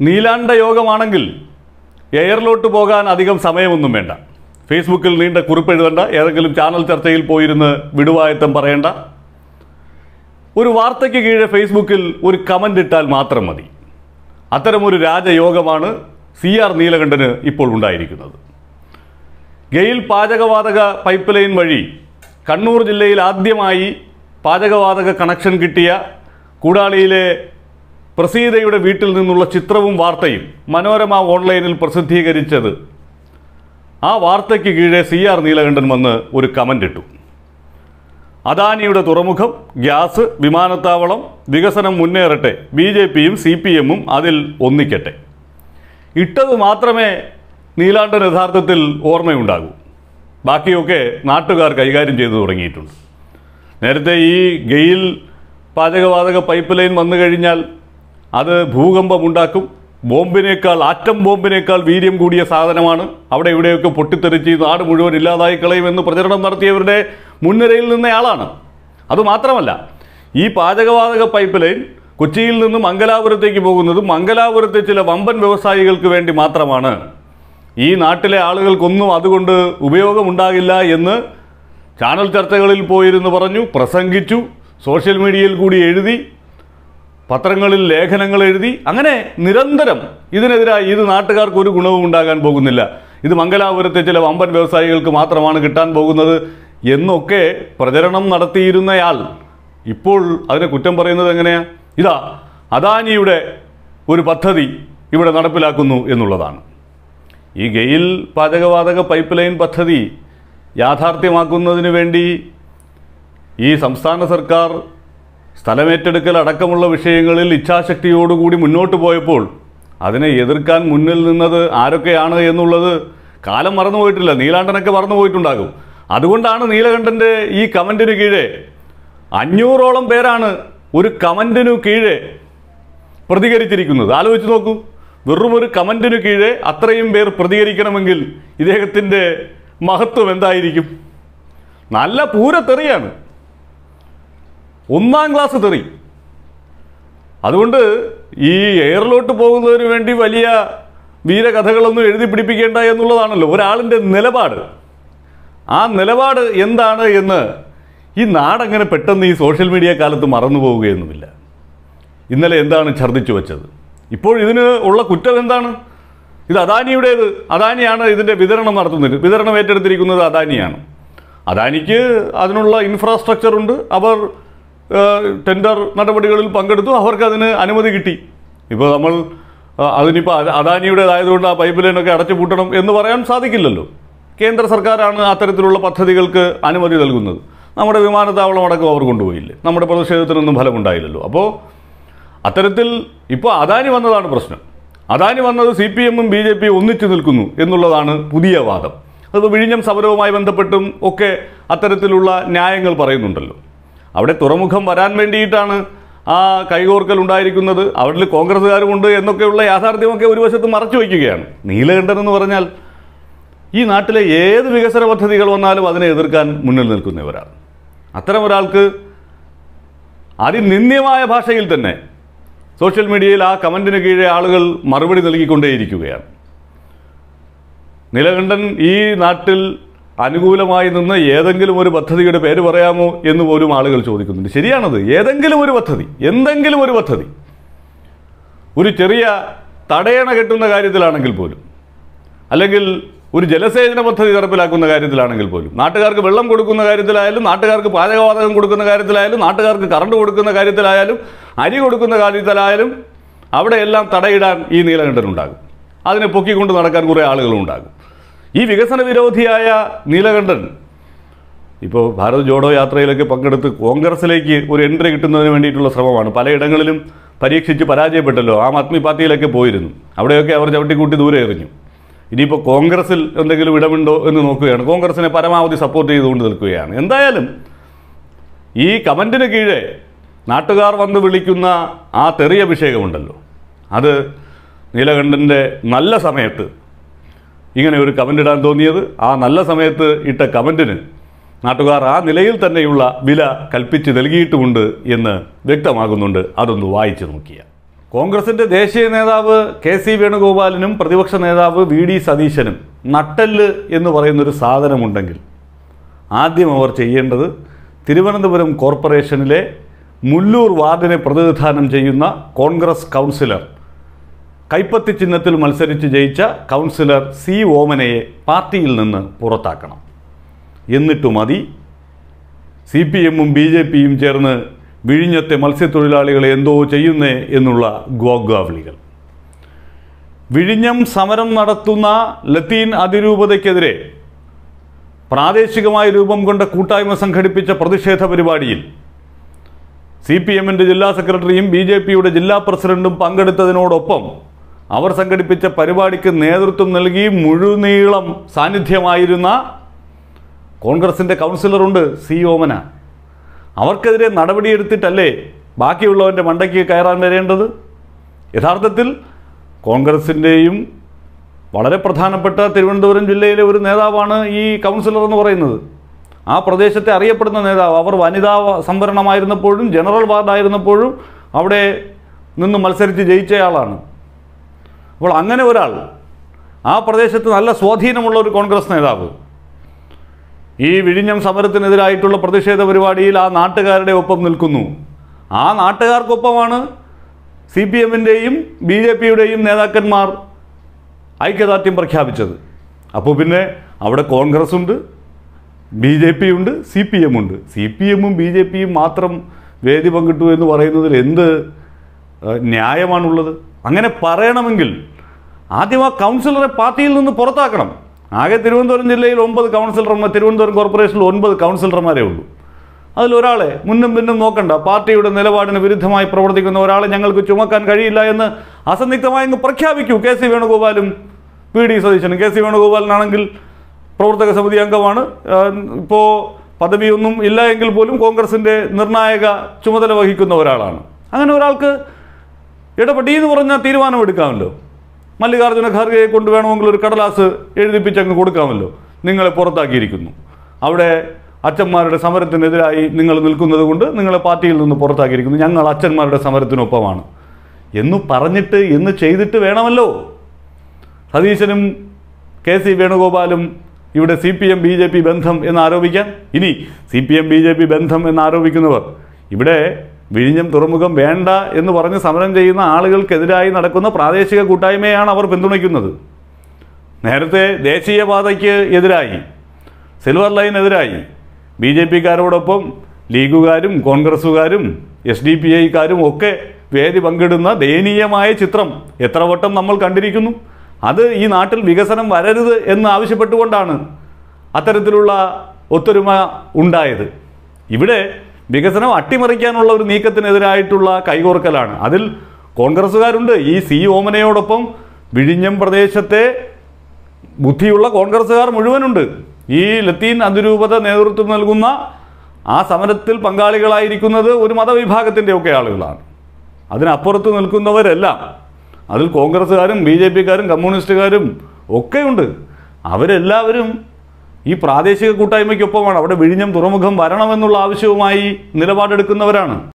നീലാണ്ട യോഗമാണെങ്കിൽ എയറിലോട്ട് പോകാൻ അധികം സമയമൊന്നും വേണ്ട ഫേസ്ബുക്കിൽ നീണ്ട കുറിപ്പ് എഴുതണ്ട ഏതെങ്കിലും ചാനൽ ചർച്ചയിൽ പോയിരുന്ന് വിടുവായത്തം പറയേണ്ട ഒരു വാർത്തയ്ക്ക് കീഴെ ഫേസ്ബുക്കിൽ ഒരു കമൻ്റ് ഇട്ടാൽ മാത്രം മതി അത്തരമൊരു രാജയോഗമാണ് സി ആർ നീലകണ്ഠന് ഇപ്പോൾ ഉണ്ടായിരിക്കുന്നത് ഗെയിൽ പാചകവാതക പൈപ്പ് ലൈൻ വഴി കണ്ണൂർ ജില്ലയിൽ ആദ്യമായി പാചകവാതക കണക്ഷൻ കിട്ടിയ കൂടാളിയിലെ പ്രസീതയുടെ വീട്ടിൽ നിന്നുള്ള ചിത്രവും വാർത്തയും മനോരമ ഓൺലൈനിൽ പ്രസിദ്ധീകരിച്ചത് ആ വാർത്തയ്ക്ക് കീഴെ സി ആർ നീലകണ്ഠൻ വന്ന് ഒരു കമൻ്റ് ഇട്ടു അദാനിയുടെ തുറമുഖം ഗ്യാസ് വിമാനത്താവളം വികസനം മുന്നേറട്ടെ ബി ജെ പിയും സി പി എമ്മും അതിൽ ഒന്നിക്കട്ടെ ഇട്ടത് മാത്രമേ നീലാണ്ടൻ യഥാർത്ഥത്തിൽ ഓർമ്മയുണ്ടാകൂ ബാക്കിയൊക്കെ നാട്ടുകാർ കൈകാര്യം ചെയ്തു തുടങ്ങിയിട്ടുണ്ട് നേരത്തെ ഈ ഗെയിൽ പാചകവാതക പൈപ്പ് ലൈൻ വന്നു കഴിഞ്ഞാൽ അത് ഭൂകമ്പമുണ്ടാക്കും ബോംബിനേക്കാൾ ആറ്റം ബോംബിനേക്കാൾ വീര്യം കൂടിയ സാധനമാണ് അവിടെ ഇവിടെയൊക്കെ പൊട്ടിത്തെറിച്ച് ഈ നാട് മുഴുവൻ ഇല്ലാതായി കളയുമെന്ന് പ്രചരണം നടത്തിയവരുടെ മുൻനിരയിൽ നിന്നയാളാണ് അതുമാത്രമല്ല ഈ പാചകവാതക പൈപ്പ് ലൈൻ കൊച്ചിയിൽ നിന്ന് മംഗലാപുരത്തേക്ക് പോകുന്നത് മംഗലാപുരത്തെ ചില വമ്പൻ വ്യവസായികൾക്ക് വേണ്ടി മാത്രമാണ് ഈ നാട്ടിലെ ആളുകൾക്കൊന്നും അതുകൊണ്ട് ഉപയോഗമുണ്ടാകില്ല എന്ന് ചാനൽ ചർച്ചകളിൽ പോയിരുന്ന് പറഞ്ഞു പ്രസംഗിച്ചു സോഷ്യൽ മീഡിയയിൽ കൂടി എഴുതി പത്രങ്ങളിൽ ലേഖനങ്ങൾ എഴുതി അങ്ങനെ നിരന്തരം ഇതിനെതിരായി ഇത് നാട്ടുകാർക്ക് ഒരു ഗുണവും ഉണ്ടാകാൻ പോകുന്നില്ല ഇത് മംഗലാപുരത്തെ ചില വമ്പൻ വ്യവസായികൾക്ക് മാത്രമാണ് കിട്ടാൻ പോകുന്നത് എന്നൊക്കെ പ്രചരണം നടത്തിയിരുന്നയാൾ ഇപ്പോൾ അതിനെ കുറ്റം പറയുന്നത് എങ്ങനെയാ ഇതാ അദാനിയുടെ ഒരു പദ്ധതി ഇവിടെ നടപ്പിലാക്കുന്നു എന്നുള്ളതാണ് ഈ ഗെയിൽ പാചകവാതക പൈപ്പ് ലൈൻ പദ്ധതി യാഥാർത്ഥ്യമാക്കുന്നതിന് വേണ്ടി ഈ സംസ്ഥാന സർക്കാർ സ്ഥലമേറ്റെടുക്കൽ അടക്കമുള്ള വിഷയങ്ങളിൽ ഇച്ഛാശക്തിയോടുകൂടി മുന്നോട്ട് പോയപ്പോൾ അതിനെ എതിർക്കാൻ മുന്നിൽ നിന്നത് ആരൊക്കെയാണ് എന്നുള്ളത് കാലം മറന്നുപോയിട്ടില്ല നീലാണ്ടനൊക്കെ മറന്നുപോയിട്ടുണ്ടാകും അതുകൊണ്ടാണ് നീലകണ്ഠൻ്റെ ഈ കമൻറ്റിന് കീഴെ അഞ്ഞൂറോളം പേരാണ് ഒരു കമൻറ്റിനു കീഴെ പ്രതികരിച്ചിരിക്കുന്നത് ആലോചിച്ച് നോക്കൂ വെറും ഒരു കമൻറ്റിനു കീഴെ അത്രയും പേർ പ്രതികരിക്കണമെങ്കിൽ ഇദ്ദേഹത്തിൻ്റെ മഹത്വം എന്തായിരിക്കും നല്ല പൂരത്തെറിയാണ് ഒന്നാം ക്ലാസ് തെറി അതുകൊണ്ട് ഈ എയറിലോട്ട് പോകുന്നതിന് വേണ്ടി വലിയ വീരകഥകളൊന്നും എഴുതി പിടിപ്പിക്കേണ്ട എന്നുള്ളതാണല്ലോ ഒരാളിൻ്റെ നിലപാട് ആ നിലപാട് എന്താണ് എന്ന് ഈ നാടങ്ങനെ പെട്ടെന്ന് ഈ സോഷ്യൽ മീഡിയ കാലത്ത് മറന്നു പോവുകയൊന്നുമില്ല ഇന്നലെ എന്താണ് ഛർദ്ദിച്ചു വെച്ചത് ഇപ്പോൾ ഇതിന് ഉള്ള കുറ്റം എന്താണ് ഇത് അദാനിയുടേത് അദാനിയാണ് ഇതിൻ്റെ വിതരണം നടത്തുന്നത് വിതരണം ഏറ്റെടുത്തിരിക്കുന്നത് അദാനിയാണ് അദാനിക്ക് അതിനുള്ള ഇൻഫ്രാസ്ട്രക്ചർ ഉണ്ട് അവർ ഏഹ്, ടെൻഡർ നടപടികളിൽ പങ്കെടുത്തു അവർക്ക് അതിന് അനുമതി കിട്ടി ഇപ്പോൾ നമ്മൾ ആ, അതിനിപ്പോൾ അദ- അദാനിയുടേതായതുകൊണ്ട് ആ പൈപ്പ് ലൈനൊക്കെ അടച്ചു പൂട്ടണം എന്ന് പറയാൻ സാധിക്കില്ലല്ലോ കേന്ദ്ര സർക്കാരാണ് അത്തരത്തിലുള്ള പദ്ധതികൾക്ക് അനുമതി നൽകുന്നത് നമ്മുടെ വിമാനത്താവളം അടക്കം അവർ കൊണ്ടുപോയില്ലേ നമ്മുടെ പ്രതിഷേധത്തിനൊന്നും ഫലമുണ്ടായില്ലല്ലോ അപ്പോൾ അത്തരത്തിൽ ഇപ്പോൾ അദാനി വന്നതാണ് പ്രശ്നം അദാനി വന്നത് സി പി എമ്മും ബി ജെ പിയും ഒന്നിച്ചു നിൽക്കുന്നു എന്നുള്ളതാണ് പുതിയ വാദം അതിപ്പോൾ വിഴിഞ്ഞം സമരവുമായി ബന്ധപ്പെട്ടും ഒക്കെ അത്തരത്തിലുള്ള ന്യായങ്ങൾ പറയുന്നുണ്ടല്ലോ അവിടെ തുറമുഖം വരാൻ വേണ്ടിയിട്ടാണ് ആ കൈകോർക്കൽ ഉണ്ടായിരിക്കുന്നത് അവിടെ കോൺഗ്രസ്സുകാരുമുണ്ട് എന്നൊക്കെയുള്ള യാഥാർത്ഥ്യമൊക്കെ ഒരു വശത്ത് മറച്ചു വയ്ക്കുകയാണ് നീലകണ്ഠൻ എന്ന് പറഞ്ഞാൽ ഈ നാട്ടിലെ ഏത് വികസന പദ്ധതികൾ വന്നാലും അതിനെ എതിർക്കാൻ മുന്നിൽ നിൽക്കുന്നവരാണ് അത്തരം ഒരാൾക്ക് അതിനിന്ദ്യമായ ഭാഷയിൽ തന്നെ സോഷ്യൽ മീഡിയയിൽ ആ കമൻറ്റിന് കീഴെ ആളുകൾ മറുപടി നൽകിക്കൊണ്ടേയിരിക്കുകയാണ് നീലകണ്ഠൻ ഈ നാട്ടിൽ അനുകൂലമായി നിന്ന് ഏതെങ്കിലും ഒരു പദ്ധതിയുടെ പേര് പറയാമോ എന്ന് പോലും ആളുകൾ ചോദിക്കുന്നുണ്ട് ശരിയാണത് ഏതെങ്കിലും ഒരു പദ്ധതി എന്തെങ്കിലും ഒരു പദ്ധതി ഒരു ചെറിയ തടയണ കെട്ടുന്ന കാര്യത്തിലാണെങ്കിൽ പോലും അല്ലെങ്കിൽ ഒരു ജലസേചന പദ്ധതി നടപ്പിലാക്കുന്ന കാര്യത്തിലാണെങ്കിൽ പോലും നാട്ടുകാർക്ക് വെള്ളം കൊടുക്കുന്ന കാര്യത്തിലായാലും നാട്ടുകാർക്ക് പാചകവാതകം കൊടുക്കുന്ന കാര്യത്തിലായാലും നാട്ടുകാർക്ക് കറണ്ട് കൊടുക്കുന്ന കാര്യത്തിലായാലും അരി കൊടുക്കുന്ന കാര്യത്തിലായാലും അവിടെയെല്ലാം തടയിടാൻ ഈ നീലകണ്ഠനുണ്ടാകും അതിനെ പൊക്കിക്കൊണ്ട് നടക്കാൻ കുറേ ആളുകളും ഉണ്ടാകും ഈ വികസന വിരോധിയായ നീലകണ്ഠൻ ഇപ്പോൾ ഭാരത് ജോഡോ യാത്രയിലൊക്കെ പങ്കെടുത്ത് കോൺഗ്രസിലേക്ക് ഒരു എൻട്രി കിട്ടുന്നതിന് വേണ്ടിയിട്ടുള്ള ശ്രമമാണ് പലയിടങ്ങളിലും പരീക്ഷിച്ച് പരാജയപ്പെട്ടല്ലോ ആം ആദ്മി പാർട്ടിയിലൊക്കെ പോയിരുന്നു അവിടെയൊക്കെ അവർ ചവിട്ടിക്കൂട്ടി ദൂരെ എറിഞ്ഞു ഇനിയിപ്പോൾ കോൺഗ്രസിൽ എന്തെങ്കിലും ഇടമുണ്ടോ എന്ന് നോക്കുകയാണ് കോൺഗ്രസിനെ പരമാവധി സപ്പോർട്ട് ചെയ്തുകൊണ്ട് നിൽക്കുകയാണ് എന്തായാലും ഈ കമൻറ്റിന് കീഴെ നാട്ടുകാർ വന്ന് വിളിക്കുന്ന ആ തെറിയ അഭിഷേകമുണ്ടല്ലോ അത് നീലകണ്ഠൻ്റെ നല്ല സമയത്ത് ഇങ്ങനെ ഒരു കമൻ്റ് ഇടാൻ തോന്നിയത് ആ നല്ല സമയത്ത് ഇട്ട കമൻറ്റിന് നാട്ടുകാർ ആ നിലയിൽ തന്നെയുള്ള വില കൽപ്പിച്ച് നൽകിയിട്ടുമുണ്ട് എന്ന് വ്യക്തമാകുന്നുണ്ട് അതൊന്ന് വായിച്ചു നോക്കിയാൽ കോൺഗ്രസിന്റെ ദേശീയ നേതാവ് കെ സി വേണുഗോപാലിനും പ്രതിപക്ഷ നേതാവ് വി ഡി സതീശനും നട്ടെല്ല് എന്ന് പറയുന്നൊരു സാധനമുണ്ടെങ്കിൽ ആദ്യം അവർ ചെയ്യേണ്ടത് തിരുവനന്തപുരം കോർപ്പറേഷനിലെ മുല്ലൂർ വാർഡിനെ പ്രതിനിധാനം ചെയ്യുന്ന കോൺഗ്രസ് കൗൺസിലർ കൈപ്പത്തി ചിഹ്നത്തിൽ മത്സരിച്ച് ജയിച്ച കൗൺസിലർ സി ഓമനയെ പാർട്ടിയിൽ നിന്ന് പുറത്താക്കണം എന്നിട്ടു മതി സി പി എമ്മും ബി ജെ പിയും ചേർന്ന് വിഴിഞ്ഞത്തെ മത്സ്യത്തൊഴിലാളികളെ എന്തോ ചെയ്യുന്നേ എന്നുള്ള ഗ്വാഗ്വാവിളികൾ വിഴിഞ്ഞം സമരം നടത്തുന്ന ലത്തീൻ അതിരൂപതയ്ക്കെതിരെ പ്രാദേശികമായി രൂപം കൊണ്ട കൂട്ടായ്മ സംഘടിപ്പിച്ച പ്രതിഷേധ പരിപാടിയിൽ സി പി എമ്മിൻ്റെ ജില്ലാ സെക്രട്ടറിയും ബി ജെ പിയുടെ ജില്ലാ പ്രസിഡന്റും പങ്കെടുത്തതിനോടൊപ്പം അവർ സംഘടിപ്പിച്ച പരിപാടിക്ക് നേതൃത്വം നൽകി മുഴുനീളം സാന്നിധ്യമായിരുന്ന കോൺഗ്രസിൻ്റെ കൗൺസിലറുണ്ട് സി ഓമന അവർക്കെതിരെ നടപടിയെടുത്തിട്ടല്ലേ ബാക്കിയുള്ളവൻ്റെ മണ്ടയ്ക്ക് കയറാൻ വരേണ്ടത് യഥാർത്ഥത്തിൽ കോൺഗ്രസിൻ്റെയും വളരെ പ്രധാനപ്പെട്ട തിരുവനന്തപുരം ജില്ലയിലെ ഒരു നേതാവാണ് ഈ കൗൺസിലർ എന്ന് പറയുന്നത് ആ പ്രദേശത്തെ അറിയപ്പെടുന്ന നേതാവ് അവർ വനിതാ സംവരണമായിരുന്നപ്പോഴും ജനറൽ വാർഡായിരുന്നപ്പോഴും അവിടെ നിന്ന് മത്സരിച്ച് ജയിച്ചയാളാണ് അപ്പോൾ അങ്ങനെ ഒരാൾ ആ പ്രദേശത്ത് നല്ല സ്വാധീനമുള്ള ഒരു കോൺഗ്രസ് നേതാവ് ഈ വിഴിഞ്ഞം സമരത്തിനെതിരായിട്ടുള്ള പ്രതിഷേധ പരിപാടിയിൽ ആ നാട്ടുകാരുടെ ഒപ്പം നിൽക്കുന്നു ആ നാട്ടുകാർക്കൊപ്പമാണ് സി പി എമ്മിൻ്റെയും ബി ജെ പിയുടെയും നേതാക്കന്മാർ ഐക്യദാർഢ്യം പ്രഖ്യാപിച്ചത് അപ്പോൾ പിന്നെ അവിടെ കോൺഗ്രസ് ഉണ്ട് ബി ജെ പി ഉണ്ട് സി പി എം ഉണ്ട് സി പി എമ്മും ബി ജെ പിയും മാത്രം വേദി പങ്കിട്ടു എന്ന് പറയുന്നതിൽ എന്ത് ഏഹ്, ന്യായമാണുള്ളത് അങ്ങനെ പറയണമെങ്കിൽ ആദ്യം ആ കൗൺസിലറെ പാർട്ടിയിൽ നിന്ന് പുറത്താക്കണം ആകെ തിരുവനന്തപുരം ജില്ലയിൽ ഒമ്പത് കൗൺസിലർമാർ തിരുവനന്തപുരം കോർപ്പറേഷനിൽ ഒൻപത് കൗൺസിലർമാരേ ഉള്ളൂ അതിലൊരാളെ മുന്നും പിന്നും നോക്കണ്ട പാർട്ടിയുടെ നിലപാടിന് വിരുദ്ധമായി പ്രവർത്തിക്കുന്ന ഒരാളെ ഞങ്ങൾക്ക് ചുമക്കാൻ കഴിയില്ല എന്ന് അസന്നിഗ്ധമായി അങ്ങ് പ്രഖ്യാപിക്കൂ കെ സി വേണുഗോപാലും പി ഡി സതീശനും കെ സി വേണുഗോപാലിനാണെങ്കിൽ പ്രവർത്തക സമിതി അംഗമാണ് ഇപ്പോൾ പദവിയൊന്നും ഇല്ല എങ്കിൽ പോലും കോൺഗ്രസിൻ്റെ നിർണായക ചുമതല വഹിക്കുന്ന ഒരാളാണ് അങ്ങനെ ഒരാൾക്ക് ഇടപെടി എന്ന് പറഞ്ഞാൽ തീരുമാനമെടുക്കാമല്ലോ മല്ലികാർജ്ജുന ഖാർഗെയെ കൊണ്ട് വേണമെങ്കിൽ ഒരു കടലാസ് എഴുതിപ്പിച്ച് അങ്ങ് കൊടുക്കാമല്ലോ നിങ്ങളെ പുറത്താക്കിയിരിക്കുന്നു അവിടെ അച്ഛന്മാരുടെ സമരത്തിനെതിരായി നിങ്ങൾ നിൽക്കുന്നത് കൊണ്ട് നിങ്ങളെ പാർട്ടിയിൽ നിന്ന് പുറത്താക്കിയിരിക്കുന്നു ഞങ്ങൾ അച്ഛന്മാരുടെ സമരത്തിനൊപ്പമാണ് എന്ന് പറഞ്ഞിട്ട് എന്ന് ചെയ്തിട്ട് വേണമല്ലോ സതീശനും കെ സി വേണുഗോപാലും ഇവിടെ C P M B J P ബന്ധം എന്ന് ആരോപിക്കാൻ ഇനി C P M B J P ബന്ധം എന്ന് ആരോപിക്കുന്നവർ ഇവിടെ വിഴിഞ്ഞം തുറമുഖം വേണ്ട എന്ന് പറഞ്ഞ് സമരം ചെയ്യുന്ന ആളുകൾക്കെതിരായി നടക്കുന്ന പ്രാദേശിക കൂട്ടായ്മയാണ് അവർ പിന്തുണയ്ക്കുന്നത് നേരത്തെ ദേശീയപാതയ്ക്ക് എതിരായി സിൽവർ ലൈനെതിരായി ബി ജെ പിക്കാരോടൊപ്പം ലീഗുകാരും കോൺഗ്രസ്സുകാരും എസ് ഡി പി ഐക്കാരും ഒക്കെ വേദി പങ്കിടുന്ന ദയനീയമായ ചിത്രം എത്ര വട്ടം നമ്മൾ കണ്ടിരിക്കുന്നു അത് ഈ നാട്ടിൽ വികസനം വരരുത് എന്ന് ആവശ്യപ്പെട്ടുകൊണ്ടാണ് അത്തരത്തിലുള്ള ഒത്തൊരുമ ഉണ്ടായത് ഇവിടെ വികസനം അട്ടിമറിക്കാനുള്ള ഒരു നീക്കത്തിനെതിരായിട്ടുള്ള കൈകോർക്കലാണ് അതിൽ കോൺഗ്രസ്സുകാരുണ്ട് ഈ സി ഓമനയോടൊപ്പം വിഴിഞ്ഞം പ്രദേശത്തെ ബുദ്ധിയുള്ള കോൺഗ്രസ്സുകാർ മുഴുവനുണ്ട് ഈ ലത്തീൻ അതിരൂപത നേതൃത്വം നൽകുന്ന ആ സമരത്തിൽ പങ്കാളികളായിരിക്കുന്നത് ഒരു മതവിഭാഗത്തിൻ്റെ ഒക്കെ ആളുകളാണ് അതിനപ്പുറത്ത് നിൽക്കുന്നവരെല്ലാം അതിൽ കോൺഗ്രസ്സുകാരും ബി ജെ പിക്കാരും കമ്മ്യൂണിസ്റ്റുകാരും ഒക്കെയുണ്ട് അവരെല്ലാവരും ഈ പ്രാദേശിക കൂട്ടായ്മയ്ക്കൊപ്പമാണ് അവിടെ വിഴിഞ്ഞം തുറമുഖം വരണമെന്നുള്ള ആവശ്യവുമായി നിലപാടെടുക്കുന്നവരാണ്